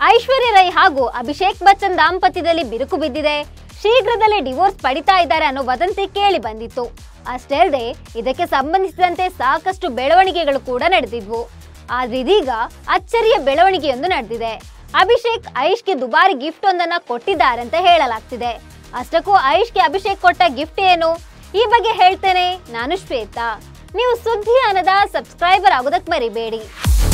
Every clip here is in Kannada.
ಐಶ್ವರ್ಯ ರೈ ಹಾಗೂ ಅಭಿಷೇಕ್ ಬಚ್ಚನ್ ದಾಂಪತ್ಯದಲ್ಲಿ ಬಿರುಕು ಬಿದ್ದಿದೆ ಶೀಘ್ರದಲ್ಲೇ ಡಿವೋರ್ಸ್ ಪಡಿತಾ ಇದ್ದಾರೆ ಅನ್ನೋ ವದಂತಿ ಕೇಳಿ ಬಂದಿತ್ತು ಅಷ್ಟೇ ಅಲ್ಲದೆ ಇದಕ್ಕೆ ಸಂಬಂಧಿಸಿದಂತೆ ಸಾಕಷ್ಟು ಬೆಳವಣಿಗೆಗಳು ಕೂಡ ನಡೆದಿದ್ವು ಆದ್ರೆ ಇದೀಗ ಅಚ್ಚರಿಯ ಬೆಳವಣಿಗೆಯೊಂದು ನಡೆದಿದೆ ಅಭಿಷೇಕ್ ಐಶ್ಗೆ ದುಬಾರಿ ಗಿಫ್ಟ್ ಒಂದನ್ನ ಕೊಟ್ಟಿದ್ದಾರೆ ಅಂತ ಹೇಳಲಾಗ್ತಿದೆ ಅಷ್ಟಕ್ಕೂ ಐಶ್ಗೆ ಅಭಿಷೇಕ್ ಕೊಟ್ಟ ಗಿಫ್ಟ್ ಏನು ಈ ಬಗ್ಗೆ ಹೇಳ್ತೇನೆ ನಾನು ಶ್ವೇತಾ ನೀವು ಸುದ್ದಿ ಅನ್ನದ ಸಬ್ಸ್ಕ್ರೈಬರ್ ಆಗೋದಕ್ಕೆ ಮರಿಬೇಡಿ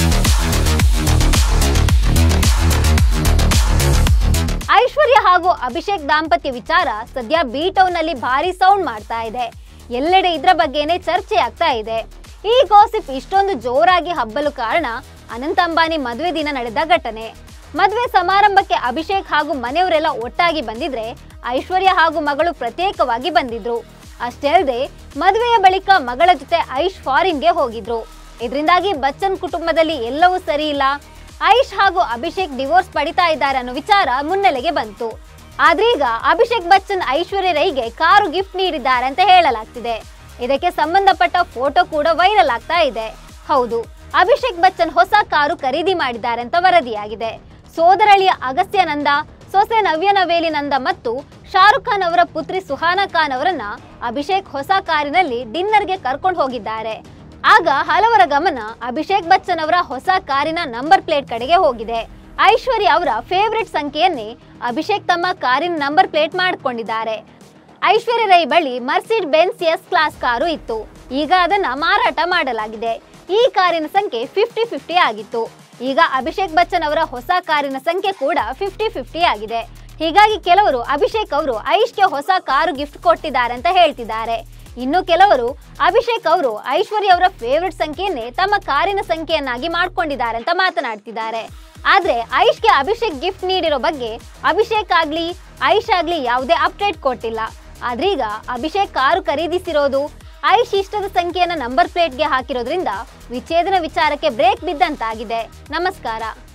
ಐಶ್ವರ್ಯ ಹಾಗೂ ಅಭಿಷೇಕ್ ದಾಂಪತ್ಯ ವಿಚಾರ ಸದ್ಯ ಬಿ ಟೌನ್ ನಲ್ಲಿ ಭಾರಿ ಸೌಂಡ್ ಮಾಡ್ತಾ ಇದೆ ಎಲ್ಲೆಡೆ ಇದ್ರ ಬಗ್ಗೆನೇ ಚರ್ಚೆ ಆಗ್ತಾ ಇದೆ ಈ ಗಾಸಿಪ್ ಇಷ್ಟೊಂದು ಜೋರಾಗಿ ಹಬ್ಬಲು ಕಾರಣ ಅನಂತ್ ಅಂಬಾನಿ ಮದುವೆ ದಿನ ನಡೆದ ಘಟನೆ ಮದುವೆ ಸಮಾರಂಭಕ್ಕೆ ಅಭಿಷೇಕ್ ಹಾಗೂ ಮನೆಯವರೆಲ್ಲ ಒಟ್ಟಾಗಿ ಬಂದಿದ್ರೆ ಐಶ್ವರ್ಯ ಹಾಗೂ ಮಗಳು ಪ್ರತ್ಯೇಕವಾಗಿ ಬಂದಿದ್ರು ಅಷ್ಟೇ ಅಲ್ಲದೆ ಮದುವೆಯ ಬಳಿಕ ಮಗಳ ಜೊತೆ ಐಶ್ ಫಾರಿನ್ಗೆ ಹೋಗಿದ್ರು ಇದರಿಂದಾಗಿ ಬಚ್ಚನ್ ಕುಟುಂಬದಲ್ಲಿ ಎಲ್ಲವೂ ಸರಿ ಇಲ್ಲ ಐಶ್ ಹಾಗೂ ಅಭಿಷೇಕ್ ಡಿವೋರ್ಸ್ ಪಡಿತಾ ಇದ್ದಾರೆ ಅನ್ನೋ ವಿಚಾರ ಮುನ್ನೆಲೆಗೆ ಬಂತು ಆದ್ರೀಗ ಅಭಿಷೇಕ್ ಬಚ್ಚನ್ ಐಶ್ವರ್ಯ ರೈಗೆ ಕಾರು ಗಿಫ್ಟ್ ನೀಡಿದ್ದಾರೆ ಅಂತ ಹೇಳಲಾಗ್ತಿದೆ ಇದಕ್ಕೆ ಸಂಬಂಧಪಟ್ಟ ಫೋಟೋ ಕೂಡ ವೈರಲ್ ಆಗ್ತಾ ಇದೆ ಹೌದು ಅಭಿಷೇಕ್ ಬಚ್ಚನ್ ಹೊಸ ಕಾರು ಖರೀದಿ ಮಾಡಿದ್ದಾರೆ ಅಂತ ವರದಿಯಾಗಿದೆ ಸೋದರಳಿಯ ಅಗಸ್ತ್ಯ ನಂದ ಸೊಸೆ ನವ್ಯ ನವೇಲಿ ನಂದ ಮತ್ತು ಶಾರುಖ್ ಖಾನ್ ಅವರ ಪುತ್ರಿ ಸುಹಾನಾ ಖಾನ್ ಅವರನ್ನ ಅಭಿಷೇಕ್ ಹೊಸ ಕಾರಿನಲ್ಲಿ ಡಿನ್ನರ್ಗೆ ಕರ್ಕೊಂಡು ಹೋಗಿದ್ದಾರೆ ಆಗ ಹಲವರ ಗಮನ ಅಭಿಷೇಕ್ ಬಚ್ಚನ್ ಅವರ ಹೊಸ ಕಾರಿನ ನಂಬರ್ ಪ್ಲೇಟ್ ಕಡೆಗೆ ಹೋಗಿದೆ ಐಶ್ವರ್ಯ ಅವರ ಫೇವರಿಟ್ ಸಂಖ್ಯೆಯನ್ನೇ ಅಭಿಷೇಕ್ ತಮ್ಮ ಕಾರಿನ ನಂಬರ್ ಪ್ಲೇಟ್ ಮಾಡಿಕೊಂಡಿದ್ದಾರೆ ಐಶ್ವರ್ಯ ರೈ ಬಳಿ Mercedes Benz S class car ಇತ್ತು ಈಗ ಅದನ್ನ ಮಾರಾಟ ಮಾಡಲಾಗಿದೆ ಈ ಕಾರಿನ ಸಂಖ್ಯೆ ಫಿಫ್ಟಿ ಫಿಫ್ಟಿ ಆಗಿತ್ತು ಈಗ ಅಭಿಷೇಕ್ ಬಚ್ಚನ್ ಅವರ ಹೊಸ ಕಾರಿನ ಸಂಖ್ಯೆ ಕೂಡ ಫಿಫ್ಟಿ ಫಿಫ್ಟಿ ಆಗಿದೆ ಹೀಗಾಗಿ ಕೆಲವರು ಅಭಿಷೇಕ್ ಅವರು ಐಶ್ಗೆ ಹೊಸ ಕಾರು ಗಿಫ್ಟ್ ಕೊಟ್ಟಿದ್ದಾರೆ ಅಂತ ಹೇಳ್ತಿದ್ದಾರೆ ಇನ್ನು ಕೆಲವರು ಅಭಿಷೇಕ್ ಅವರು ಐಶ್ವರ್ಯ ಅವರ ಫೇವರಿಟ್ ಸಂಖ್ಯೆಯನ್ನೇ ತಮ್ಮ ಕಾರಿನ ಸಂಖ್ಯೆಯನ್ನಾಗಿ ಮಾಡ್ಕೊಂಡಿದ್ದಾರೆ ಅಂತ ಮಾತನಾಡ್ತಿದ್ದಾರೆ ಆದ್ರೆ ಐಶ್ಗೆ ಅಭಿಷೇಕ್ ಗಿಫ್ಟ್ ನೀಡಿರೋ ಬಗ್ಗೆ ಅಭಿಷೇಕ್ ಆಗ್ಲಿ ಐಶ್ ಆಗ್ಲಿ ಯಾವುದೇ ಅಪ್ಡೇಟ್ ಕೊಟ್ಟಿಲ್ಲ ಆದ್ರೀಗ ಅಭಿಷೇಕ್ ಕಾರು ಖರೀದಿಸಿರೋದು ಐಶ್ ಇಷ್ಟದ ಸಂಖ್ಯೆಯನ್ನ ನಂಬರ್ ಪ್ಲೇಟ್ಗೆ ಹಾಕಿರೋದ್ರಿಂದ ವಿಚ್ಛೇದನ ವಿಚಾರಕ್ಕೆ ಬ್ರೇಕ್ ಬಿದ್ದಂತಾಗಿದೆ ನಮಸ್ಕಾರ